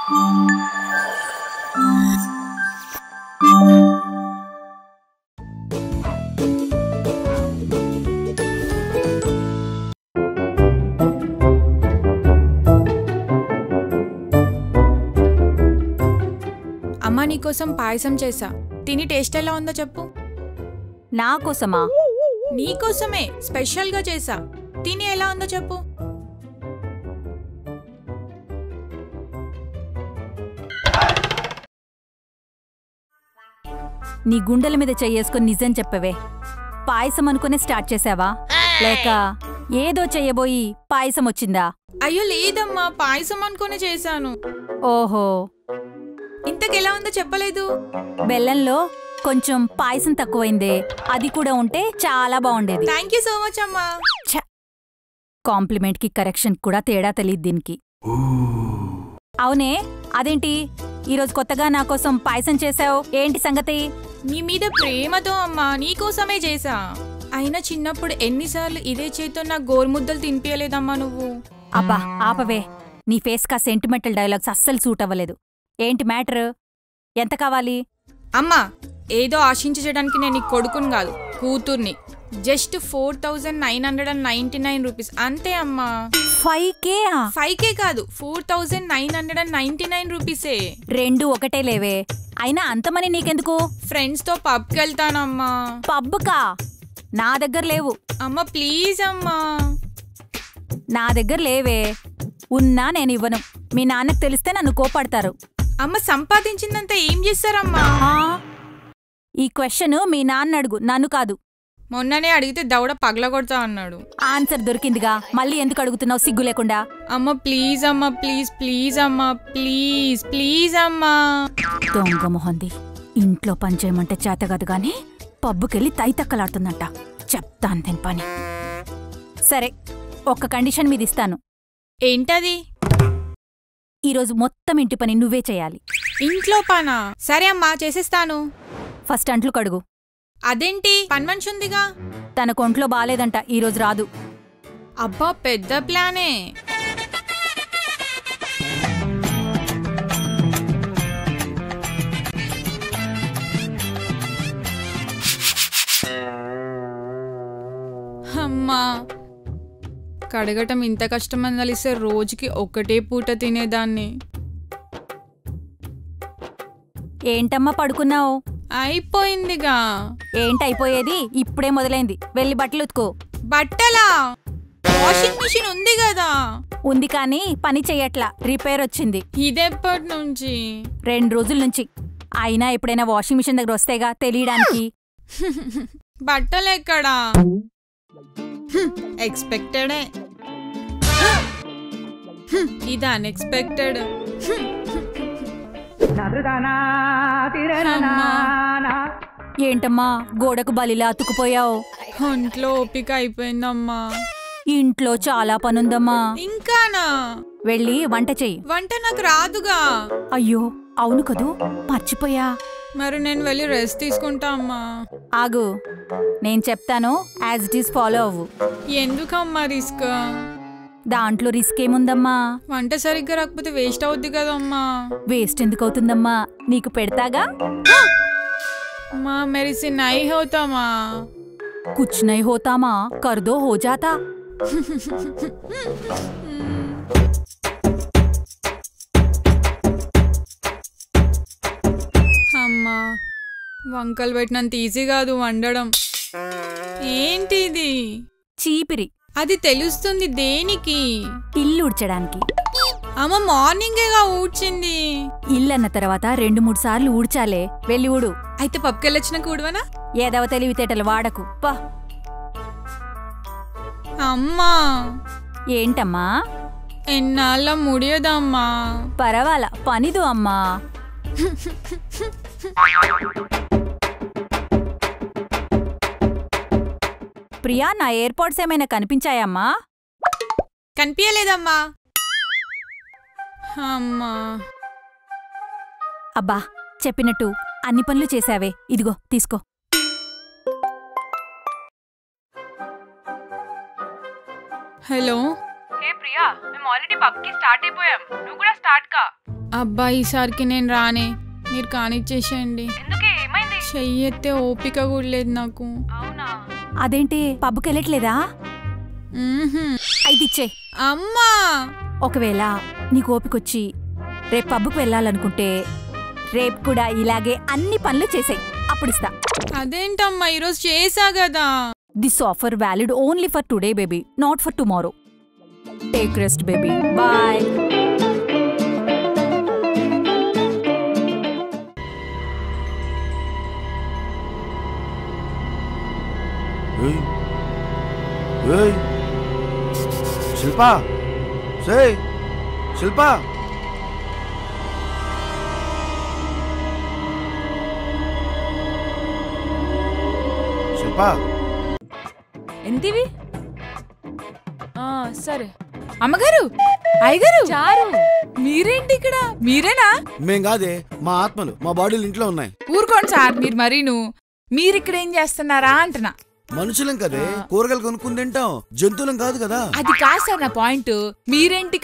అమ్మా నీకోసం పాయసం చేసా తిని టేస్ట్ ఎలా ఉందో చెప్పు నా కోసమా నీకోసమే స్పెషల్గా చేసా తిని ఎలా ఉందో చెప్పు నీ గుండెల మీద చెయ్యేసుకొని నిజం చెప్పవే పాయసం అనుకునే స్టార్ట్ చేసావా లేక ఏదో చెయ్యబోయి పాయసం వచ్చిందా అయ్యో లేదమ్మా పాయసం అనుకునే చేశాను ఓహో ఇంతకెలా ఉందో చెప్పలేదు బెల్లంలో కొంచెం పాయసం తక్కువైందే అది కూడా ఉంటే చాలా బాగుండేది థ్యాంక్ యూ సో మచ్ అమ్మా కాంప్లిమెంట్ కి కరెక్షన్ కూడా తేడా తెలియదు దీనికి అవునే అదేంటి ఈరోజు కొత్తగా నా కోసం పాయసం చేసావు ఏంటి సంగతి నీ మీద ప్రేమతో అమ్మా నీకోసమే చేసా అయినా చిన్నప్పుడు ఎన్నిసార్లు ఇదే చేతితో నా గోరుముద్దలు తినిపించలేదమ్మా నువ్వు అబ్బా ఆపవే నీ ఫేస్ కా సెంటిమెంటల్ డైలాగ్స్ అస్సలు సూట్ అవ్వలేదు ఏంటి మ్యాటర్ ఎంత కావాలి అమ్మా ఏదో ఆశించడానికి నేను నీ కొడుకుని కాదు కూతుర్ని just four thousand nine hundred and ninety nine rupees అంతే అమ్మా ఫైవ్ కే ఫైవ్ కే కాదు four thousand nine hundred and ninety nine రూపీసే రెండు ఒకటే లేవే అయినా అంత మనీ నీకెందుకు ఫ్రెండ్స్తో పబ్కి వెళ్తానమ్మా పబ్బుకా నా దగ్గర లేవు అమ్మ ప్లీజ్ అమ్మా నా దగ్గర లేవే ఉన్నా నేను ఇవ్వను మీ నాన్నకు తెలిస్తే నన్ను కోపడతారు అమ్మ సంపాదించిందంతా ఏం చేస్తారమ్మా ఆ? ఈ క్వశ్చన్ మీ నాన్న అడుగు నన్ను కాదు మొన్ననే అడిగితే దవడ పగలగొడతా అన్నాడు ఆన్సర్ దొరికిందిగా మళ్ళీ ఎందుకు అడుగుతున్నావు సిగ్గు లేకుండా అమ్మ ప్లీజ్ అమ్మా ప్లీజ్ ప్లీజ్ అమ్మా ప్లీజ్ ప్లీజ్ అమ్మా దొంగ మొహంది ఇంట్లో పని చేయమంటే చేత కాదు గాని పబ్బుకెళ్ళి తైతక్కలాడుతుందంట చెప్తాను దీని పని సరే ఒక్క కండిషన్ మీద ఇస్తాను ఏంటది ఈరోజు మొత్తం ఇంటి పని నువ్వే చేయాలి ఇంట్లో పనా సరే అమ్మా చేసేస్తాను ఫస్ట్ అంట్లు కడుగు అదేంటి పని మనిషి ఉందిగా తన కొంట్లో బాలేదంట ఈరోజు రాదు అబ్బా పెద్ద ప్లానే అమ్మా కడగటం ఇంత కష్టమని తెలిస్తే రోజుకి ఒకటే పూట తినేదాన్ని ఏంటమ్మా పడుకున్నావు అయిపోయిందిగా ఏంటైపోయేది ఇప్పుడే మొదలైంది వెళ్ళి బట్టలు ఉతుకో బట్టలా వాషింగ్ మిషన్ ఉంది కదా ఉంది కానీ పని చెయ్యట్లా రిపేర్ వచ్చింది ఇదెప్పటి నుంచి రెండు రోజుల నుంచి అయినా ఎప్పుడైనా వాషింగ్ మిషన్ దగ్గర వస్తేగా తెలియడానికి బట్టలు ఎక్కడా ఎక్స్పెక్టెడే ఇది అన్ఎక్స్పెక్టెడ్ ఏంటమ్మా గోడకు బలిలా అతుకుపోయావు ఒంట్లో ఓపిక అయిపోయిందమ్మా ఇంట్లో చాలా పనుందమ్మా ఇంకానా వెళ్ళి వంట చెయ్యి వంట నాకు రాదుగా అయ్యో అవును కదూ మర్చిపోయా మరి నేను వెళ్ళి రెస్ట్ తీసుకుంటా అమ్మా ఆగు నేను చెప్తాను యాజ్ ఇట్ ఈస్ ఫాలో అవ్వు ఎందుకమ్మా రిస్క్ దాంట్లో రిస్క్ ఏముందమ్మా వంట సరిగ్గా రాకపోతే వేస్ట్ అవుద్ది కదమ్మా వేస్ట్ ఎందుకు అవుతుందమ్మా నీకు పెడతాగా మా మెరిసి నై హోతామా కుచ్ నై హోతామా కర్దో హో జాతా అమ్మా వంకలు పెట్టినంత ఈజీ కాదు వండడం ఏంటిది చీపిరి అది తెలుస్తుంది దేనికి ఇల్లు ఉడ్చడానికి అమ్మ మార్నింగేగా ఊడ్చింది ఇల్లు అన్న తర్వాత రెండు మూడు సార్లు ఊడ్చాలే వెళ్ళి ఊడు అయితే పప్పుకెళ్ళొచ్చిన కూడవనా ఏదవ తెలివితేటలు వాడకు పా అమ్మా ఏంటమ్మా ఎన్నాళ్ళ ముడియదమ్మా పరవాల పనిదు అమ్మా ప్రియా నా ఎయిర్పోర్ట్స్ ఏమైనా కనిపించాయమ్మా కనిపించలేదమ్మా అమ్మా అబ్బా చెప్పినట్టు అన్ని పనులు చేశావే ఇదిగో తీసుకో హలో హే ప్రియా మేము ఆల్రెడీ పబ్కి స్టార్ట్ అయిపోయాం నువ్వు కూడా స్టార్ట్ కా అబ్బా ఈసారికి నేను రానే మీరు కానిచ్చేసేయండి చెయ్యి ఎత్తే ఓపిక కూడా లేదు నాకు అదేంటి పబ్బుకి వెళ్ళట్లేదా మ్మ్హ్మ్. అయితే ఇచ్చే అమ్మా ఒకవేళ నీకు ఓపికొచ్చి రేపు పబ్బుకు వెళ్ళాలనుకుంటే రేపు కూడా ఇలాగే అన్ని పనులు చేసాయి అప్పుడు ఇస్తా అదేంటమ్మా ఈరోజు చేసా కదా this offer valid only for today baby not for tomorrow take rest baby boy ఏయ్ ఏయ్ శిల్పా సేయ్ శిల్పా శిల్పా ఎంతివి ఆ, సరే అమ్మగారు అయ్యగారు చారు మీరేంటి ఇక్కడ మీరేనా మేం కాదే మా ఆత్మలు మా బాడీలు ఇంట్లో ఉన్నాయి ఊరుకోండి సార్ మీరు మరీను మీరు ఇక్కడ ఏం చేస్తున్నారా అంటున్నా మనుషులం కదే కూరగాయలు కొనుక్కుని తింటాం జంతువులం కాదు కదా అది కాదు సార్ నా పాయింట్ మీరేంటి